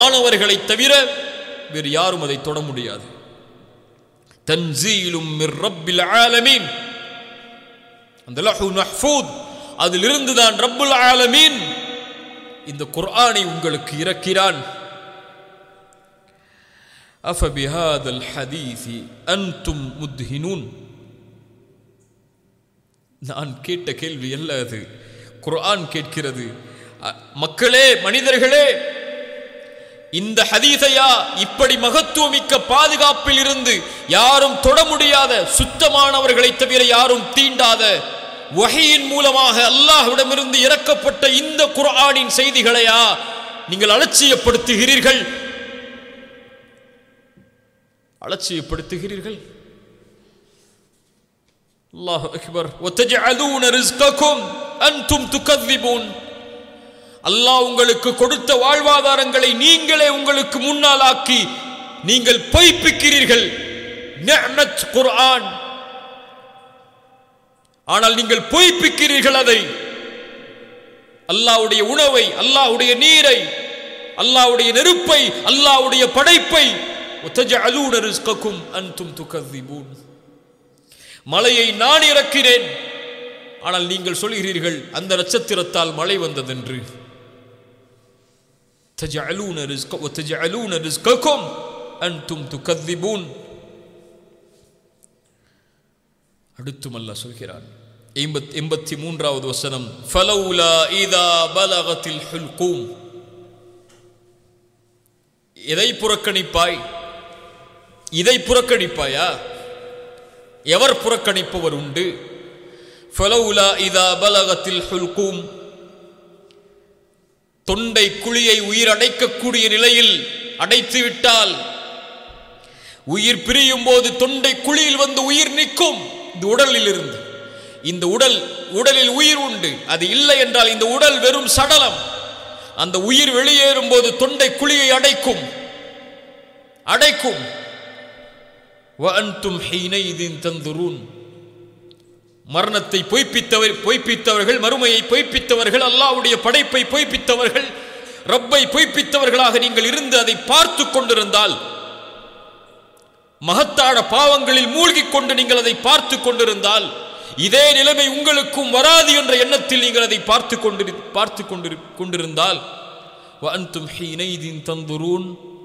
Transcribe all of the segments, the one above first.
மாணவர்களை தவிர வேறு யாரும் அதை தொட முடியாது தன்சீலும் மிர் ரப்பில் ஆலமீன் அந்த லஹு மஹ்ஃபூத் அதிலிருந்து தான் ரப்புல் ஆலமீன் இந்த குர்ஆனை உங்களுக்கு இறக்கிறான் அஃபபிஹாதல் ஹதீஸி அன்தும் முத்ஹினூன் நான் கேட்ட கேள்வி அல்ல அது குர்ஆன் கேட்கிறது அ- மக்களே மனிதர்களே இந்த ஹதீஸையா இப்படி மகத்துவமிக்க பாதுகாப்பில் இருந்து யாரும் தொட முடியாத சுத்தமானவர்களை தவிர யாரும் தீண்டாத வஹையின் மூலமாக அல்லாஹ்விடமிருந்து இறக்கப்பட்ட இந்த குர்ஆனின் செய்திகளையா நீங்கள் அலட்சியப்படுத்துகிறீர்கள் அலட்சியப்படுத்துகிறீர்கள் அல்லாஹ் அக்பர் وتجعلون رزقكم انتم تكذبون அல்லாஹ் உங்களுக்கு கொடுத்த வாழ்வாதாரங்களை நீங்களே உங்களுக்கு முன்னால் ஆக்கி நீங்கள் பொய்ப்பிக்கிறீர்கள் நிஅமத் குர்ஆன் ஆனால் நீங்கள் பொய்ப்பிக்கிறீர்கள் அதை அல்லாஹ்வுடைய உணவை அல்லாஹ்வுடைய நீரை அல்லாஹ்வுடைய நெருப்பை அல்லாஹ்வுடைய படைப்பை وتجعلون رزقكم انتم تكذبون மலையை நான் இறக்கிறேன் ஆனால் நீங்கள் சொல்கிறீர்கள் அந்த நட்சத்திரத்தால் மழை வந்ததென்று تجعلون رزق وتجعلون رزقكم أنتم تكذبون அடுத்தும் அல்லாஹ் சொல்கிறான் எண்பத் எண்பத்தி மூன்றாவது வசனம் ஃபலௌலா இதா பலகத்தில் ஹுல்கூம் எதை புறக்கணிப்பாய் இதை புறக்கணிப்பாயா எவர் புறக்கணிப்பவர் உண்டு ஃபலௌலா இதா பலகத்தில் ஹுல்கூம் தொண்டை குழியை உயிர் அடைக்கக்கூடிய நிலையில் அடைத்து விட்டால் உயிர் பிரியும் போது தொண்டை குழியில் வந்து உயிர் நிற்கும் இந்த உடலில் இருந்து இந்த உடல் உடலில் உயிர் உண்டு அது இல்லை என்றால் இந்த உடல் வெறும் சடலம் அந்த உயிர் வெளியேறும் போது தொண்டை குழியை அடைக்கும் அடைக்கும் وأنتم حينئذ تنظرون மரணத்தை பொய்ப்பித்தவர் பொய்ப்பித்தவர்கள் மறுமையை பொய்ப்பித்தவர்கள் அல்லாஹ்வுடைய படைப்பை பொய்ப்பித்தவர்கள் ரப்பை பொய்ப்பித்தவர்களாக நீங்கள் இருந்து அதை பார்த்து கொண்டிருந்தால் மகத்தான பாவங்களில் மூழ்கிக் கொண்டு நீங்கள் அதை பார்த்து கொண்டிருந்தால் இதே நிலைமை உங்களுக்கும் வராது என்ற எண்ணத்தில் நீங்கள் அதை பார்த்து கொண்டு பார்த்து கொண்டு கொண்டிருந்தால் وأنتم حينئذ تنظرون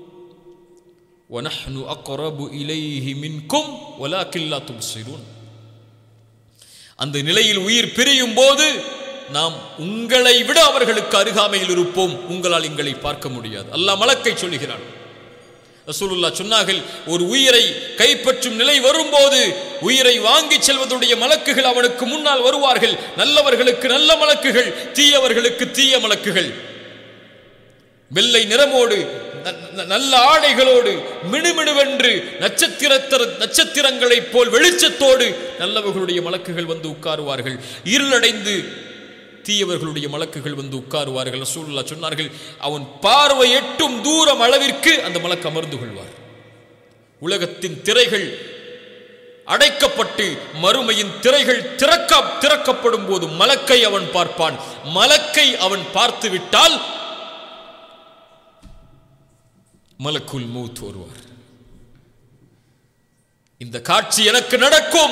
ونحن أقرب إليه منكم ولكن لا تبصرون அந்த நிலையில் உயிர் பிரியும் போது நாம் உங்களை விட அவர்களுக்கு அருகாமையில் இருப்போம் உங்களால் எங்களை பார்க்க முடியாது அல்லாஹ் மலக்கை சொல்லுகிறான் ரசூலுல்லா சொன்னார்கள் ஒரு உயிரை கைப்பற்றும் நிலை வரும்போது உயிரை வாங்கிச் செல்வதுடைய மலக்குகள் அவனுக்கு முன்னால் வருவார்கள் நல்லவர்களுக்கு நல்ல மலக்குகள் தீயவர்களுக்கு தீய மலக்குகள் வெள்ளை நிறமோடு ந- ந- நல்ல ஆடைகளோடு மினுமினுவென்று நட்சத்திரத்தர நட்சத்திரங்களைப் போல் வெளிச்சத்தோடு நல்லவர்களுடைய மலக்குகள் வந்து உட்காருவார்கள் இருளடைந்து தீயவர்களுடைய மலக்குகள் வந்து உட்காருவார்கள் ரசூலுல்லா சொன்னார்கள் அவன் பார்வை எட்டும் தூரம் அளவிற்கு அந்த மலக்கு அமர்ந்து கொள்வார் உலகத்தின் திரைகள் அடைக்கப்பட்டு மறுமையின் திரைகள் திறக்க திறக்கப்படும் போது மலக்கை அவன் பார்ப்பான் மலக்கை அவன் பார்த்து விட்டால் மலக்குல் மௌத் வருவார் இந்த காட்சி எனக்கு நடக்கும்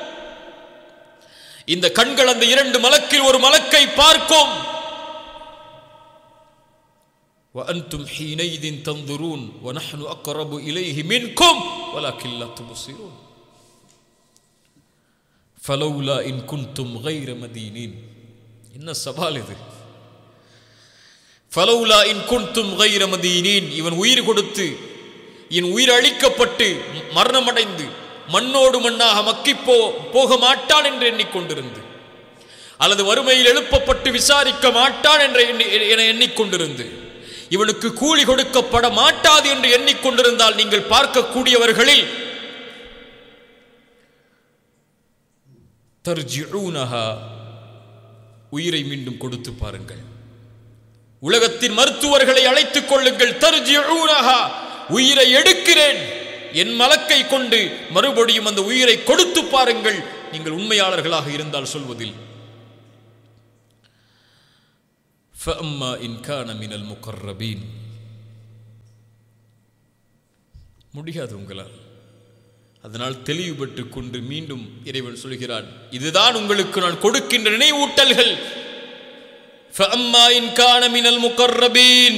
இந்த கண்கள் அந்த இரண்டு மலக்கில் ஒரு மலக்கை பார்க்கும் وأنتم حينئذ تنظرون ونحن أقرب إليه منكم ولكن لا تبصرون فلولا إن كنتم غير مدينين إن சவால் இது ஃபலௌலா இன் குன்தும் கைர மதீனீன் இவன் உயிர் கொடுத்து என் உயிர் அழிக்கப்பட்டு மரணமடைந்து மண்ணோடு மண்ணாக மக்கிப் போ போக மாட்டான் என்று எண்ணிக்கொண்டிருந்து அல்லது வறுமையில் எழுப்பப்பட்டு விசாரிக்க மாட்டான் என்று எண்ணி என எண்ணிக்கொண்டிருந்து இவனுக்கு கூலி கொடுக்கப்பட மாட்டாது என்று எண்ணிக்கொண்டிருந்தால் நீங்கள் பார்க்கக்கூடியவர்களில் தர்ஜிஊனஹா உயிரை மீண்டும் கொடுத்து பாருங்கள் உலகத்தின் மருத்துவர்களை அழைத்துக் கொள்ளுங்கள் தர்ஜிஊனஹா உயிரை எடுக்கிறேன் என் மலக்கை கொண்டு மறுபடியும் அந்த உயிரை கொடுத்து பாருங்கள் நீங்கள் உண்மையாளர்களாக இருந்தால் சொல்வதில் فأما إن كان من المقربين முடியாது உங்களால் அதனால் தெளிவுபட்டு கொண்டு மீண்டும் இறைவன் சொல்கிறான் இதுதான் உங்களுக்கு நான் கொடுக்கின்ற நினைவூட்டல்கள் فأما إن كان من المقربين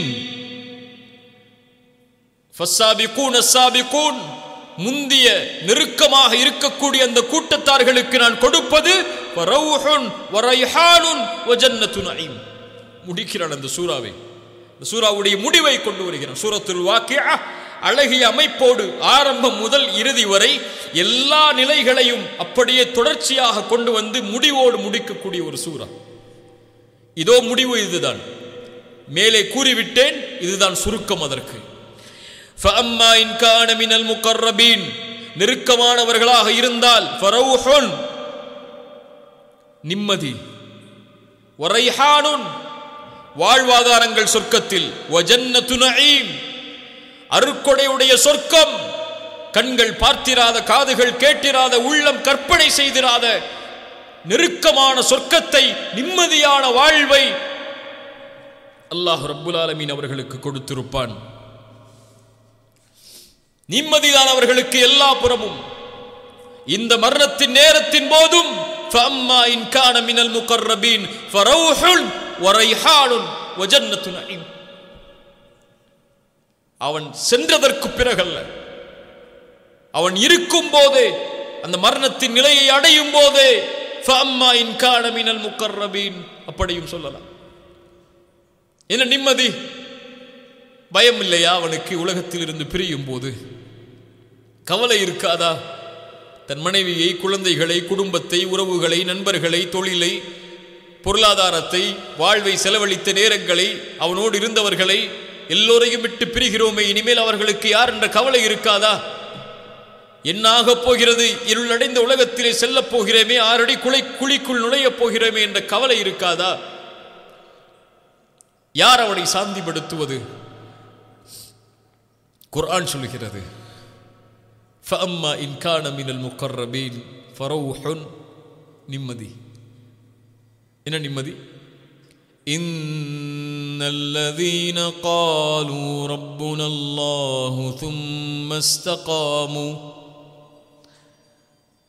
فالسابقون السابقون முந்திய நெருக்கமாக இருக்கக்கூடிய அந்த கூட்டத்தார்களுக்கு நான் கொடுப்பது வரவுஹுன் வரைஹானுன் வஜன்னத்து நஈம் முடிக்கிறான் அந்த சூறாவை இந்த சூறாவுடைய முடிவை கொண்டு வருகிறான் சூரத்துல் வாக்கியா அழகிய அமைப்போடு ஆரம்பம் முதல் இறுதி வரை எல்லா நிலைகளையும் அப்படியே தொடர்ச்சியாக கொண்டு வந்து முடிவோடு முடிக்கக்கூடிய ஒரு சூறா இதோ முடிவு இதுதான் மேலே கூறிவிட்டேன் இதுதான் சுருக்கம் அதற்கு فَأَمَّا إِنْ كَانَ مِنَ الْمُقَرَّبِينَ நெருக்கமானவர்களாக இருந்தால் ஃபரவுஹுன் நிம்மதி வரைஹானுன் வாழ்வாதாரங்கள் சொர்க்கத்தில் வஜன்னத்து நஈம் அருக்கொடையுடைய சொர்க்கம் கண்கள் பார்த்திராத காதுகள் கேட்டிராத உள்ளம் கற்பனை செய்திராத நெருக்கமான சொர்க்கத்தை நிம்மதியான வாழ்வை அல்லாஹ் ரப்புல் ஆலமீன் அவர்களுக்கு கொடுத்திருப்பான் நிம்மதிதான் அவர்களுக்கு எல்லா புறமும் இந்த மரணத்தின் நேரத்தின் போதும் فَأَمَّا إِنْ كَانَ مِنَ الْمُقَرَّبِينَ فَرَوْحٌ وَرَيْحَانٌ وَجَنَّةُ نَعِيمٍ அவன் சென்றதற்கு பிறகல்ல அவன் இருக்கும் போதே அந்த மரணத்தின் நிலையை அடையும் போதே فَأَمَّا إِنْ كَانَ مِنَ الْمُقَرَّبِينَ அப்படியும் சொல்லலாம் என்ன நிம்மதி பயம் இல்லையா அவனுக்கு உலகத்தில் இருந்து பிரியும் போது கவலை இருக்காதா தன் மனைவியை குழந்தைகளை குடும்பத்தை உறவுகளை நண்பர்களை தொழிலை பொருளாதாரத்தை வாழ்வை செலவழித்த நேரங்களை அவனோடு இருந்தவர்களை எல்லோரையும் விட்டு பிரிகிறோமே இனிமேல் அவர்களுக்கு யார் என்ற கவலை இருக்காதா என்னாகப் போகிறது இருளடைந்த உலகத்திலே செல்லப் போகிறோமே ஆறடி குலை குழிக்குள் நுழையப் போகிறோமே என்ற கவலை இருக்காதா யார் அவனை சாந்திப்படுத்துவது குர்ஆன் சொல்கிறது فأما إن كان من المقربين فروح நிம்மதி என்ன நிம்மதி إن الذين قالوا ربنا الله ثم استقاموا